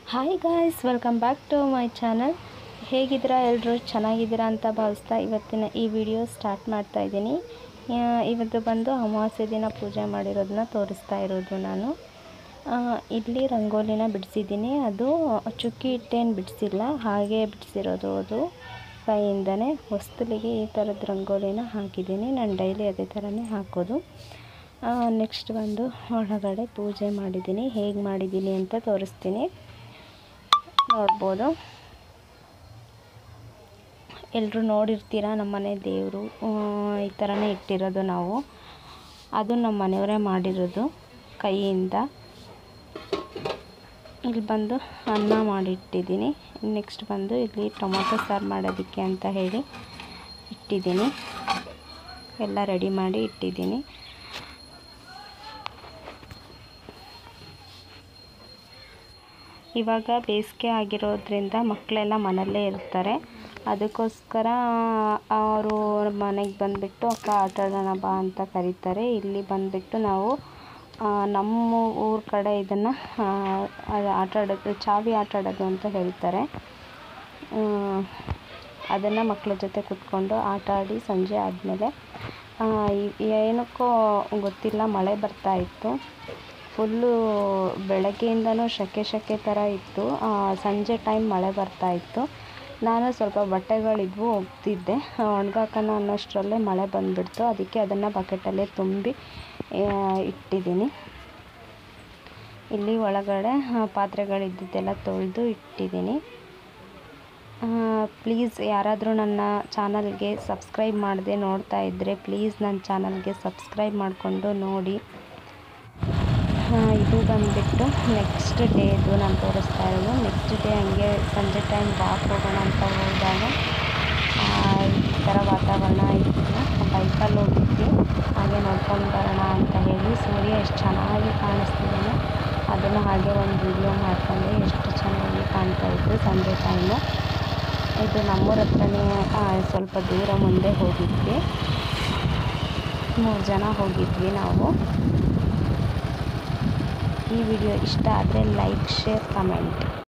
hi guys welcome back to my channel ಹೇಗಿದ್ದೀರಾ ಎಲ್ಲರೂ ಚೆನ್ನಾಗಿದ್ದೀರಾ ಅಂತ ಭಾವಿಸ್ತಾ ಇವತ್ತಿನ ಈ ವಿಡಿಯೋ ಸ್ಟಾರ್ಟ್ ಮಾಡ್ತಾ ಇದ್ದೀನಿ ಆ, ಇವತ್ತು ಬಂದು ಅಮಾವಾಸ್ಯೆ ದಿನ ಪೂಜೆ ಮಾಡಿರೋದನ್ನ ತೋರಿಸ್ತಾ ಇರೋದು ನಾನು ಆ, ಇಲ್ಲಿ ರಂಗೋಲಿನ ಬಿಡಿಸಿದ್ದೀನಿ ಅದು ಚುಕ್ಕಿ ಇಟ್ಟೇನು ಬಿಡಿಸಿಲ್ಲ ಹಾಗೆ ಬಿಡಿಸಿರೋದು ಅದು ಕೈಯಿಂದನೇ ಹೊಸ್ತಲಿಗೆ ಈ ಥರದ ರಂಗೋಲಿನ ಹಾಕಿದ್ದೀನಿ ನಾನು ಡೈಲಿ ಅದೇ ಥರನೇ ಹಾಕೋದು ನೆಕ್ಸ್ಟ್ ಬಂದು ಒಳಗಡೆ ಪೂಜೆ ಮಾಡಿದ್ದೀನಿ ಹೇಗೆ ಮಾಡಿದ್ದೀನಿ ಅಂತ ತೋರಿಸ್ತೀನಿ ನೋಡ್ಬೋದು ಎಲ್ಲರೂ ನೋಡಿರ್ತೀರ ನಮ್ಮನೆ ದೇವರು ಈ ಥರನೇ ಇಟ್ಟಿರೋದು ನಾವು ಅದು ನಮ್ಮ ಮನೆಯವರೇ ಮಾಡಿರೋದು ಕೈಯಿಂದ ಇಲ್ಲಿ ಬಂದು ಅನ್ನ ಮಾಡಿಟ್ಟಿದ್ದೀನಿ ನೆಕ್ಸ್ಟ್ ಬಂದು ಇಲ್ಲಿ ಟೊಮೊಟೊ ಸಾರು ಮಾಡೋದಕ್ಕೆ ಅಂತ ಹೇಳಿ ಇಟ್ಟಿದ್ದೀನಿ ಎಲ್ಲ ರೆಡಿ ಮಾಡಿ ಇಟ್ಟಿದ್ದೀನಿ ಇವಾಗ ಬೇಸಿಗೆ ಆಗಿರೋದ್ರಿಂದ ಮಕ್ಕಳೆಲ್ಲ ಮನೆಯಲ್ಲೇ ಇರ್ತಾರೆ ಅದಕ್ಕೋಸ್ಕರ ಅವರು ಮನೆಗೆ ಬಂದುಬಿಟ್ಟು ಅಕ್ಕ ಆಟ ಆಡೋಣ ಬಾ ಅಂತ ಕರೀತಾರೆ ಇಲ್ಲಿ ಬಂದುಬಿಟ್ಟು ನಾವು ಆ, ನಮ್ಮ ಊರ ಕಡೆ ಇದನ್ನು ಆಟ ಆಡೋದು ಚಾವಿ ಆಟ ಆಡೋದು ಅಂತ ಹೇಳ್ತಾರೆ ಅದನ್ನು ಮಕ್ಕಳ ಜೊತೆ ಕೂತ್ಕೊಂಡು ಆಟ ಆಡಿ ಸಂಜೆ ಆದಮೇಲೆ ಏನಕ್ಕೋ ಗೊತ್ತಿಲ್ಲ ಮಳೆ ಬರ್ತಾ ಇತ್ತು ಫುಲ್ಲು ಬೆಳಗ್ಗೆಯಿಂದನೂ ಸೆಕೆ ಸೆಕೆ ಥರ ಇತ್ತು ಆ, ಸಂಜೆ ಟೈಮ್ ಮಳೆ ಬರ್ತಾ ಇತ್ತು ನಾನು ಸ್ವಲ್ಪ ಬಟ್ಟೆಗಳಿದ್ವು ಹೋಗ್ತಿದ್ದೆ ಒಣಗಾಕೋಣ ಅನ್ನೋಷ್ಟರಲ್ಲೇ ಮಳೆ ಬಂದುಬಿಡ್ತು ಅದಕ್ಕೆ ಅದನ್ನು ಬಕೆಟಲ್ಲೇ ತುಂಬಿ ಆ, ಇಟ್ಟಿದ್ದೀನಿ ಇಲ್ಲಿ ಒಳಗಡೆ ಆ, ಪಾತ್ರೆಗಳಿದ್ದಿದ್ದೆಲ್ಲ ತೊಳೆದು ಇಟ್ಟಿದ್ದೀನಿ ಪ್ಲೀಸ್ ಯಾರಾದರೂ ನನ್ನ ಚಾನಲ್ಗೆ ಸಬ್ಸ್ಕ್ರೈಬ್ ಮಾಡದೆ ನೋಡ್ತಾ ಇದ್ದರೆ ಪ್ಲೀಸ್ ನನ್ನ ಚಾನಲ್ಗೆ ಸಬ್ಸ್ಕ್ರೈಬ್ ಮಾಡಿಕೊಂಡು ನೋಡಿ ಆ, ಇದು ಬಂದುಬಿಟ್ಟು ನೆಕ್ಸ್ಟ್ ಡೇದು ನಾನು ತೋರಿಸ್ತಾ ಇರೋದು ನೆಕ್ಸ್ಟ್ ಡೇ ಹಂಗೆ ಸಂಜೆ ಟೈಮ್ ವಾಕ್ ಹೋಗೋಣ ಅಂತ ಹೋದಾಗ ಆ, ಈ ಥರ ವಾತಾವರಣ ಇತ್ತು ಬೈಕಲ್ಲಿ ಹೋಗಿದ್ವಿ ಹಾಗೆ ನೋಡ್ಕೊಂಡು ಬರೋಣ ಅಂತ ಹೇಳಿ ಸೂರ್ಯ ಎಷ್ಟು ಚೆನ್ನಾಗಿ ಕಾಣಿಸ್ತಿದ್ದಾನೆ ಅದನ್ನು ಹಾಗೆ ಒಂದು ವಿಡಿಯೋ ಮಾಡಿಕೊಂಡೆ ಎಷ್ಟು ಚೆನ್ನಾಗಿ ಕಾಣ್ತಾ ಇತ್ತು ಸಂಜೆ ಟೈಮು ಇದು ನಮ್ಮೂರ ಹತ್ರನೇ ಆ, ಸ್ವಲ್ಪ ದೂರ ಮುಂದೆ ಹೋಗಿದ್ವಿ ಮೂರು ಜನ ಹೋಗಿದ್ವಿ ನಾವು ಈ ವಿಡಿಯೋ ಇಷ್ಟ ಆದರೆ ಲೈಕ್ ಶೇರ್ ಕಮೆಂಟ್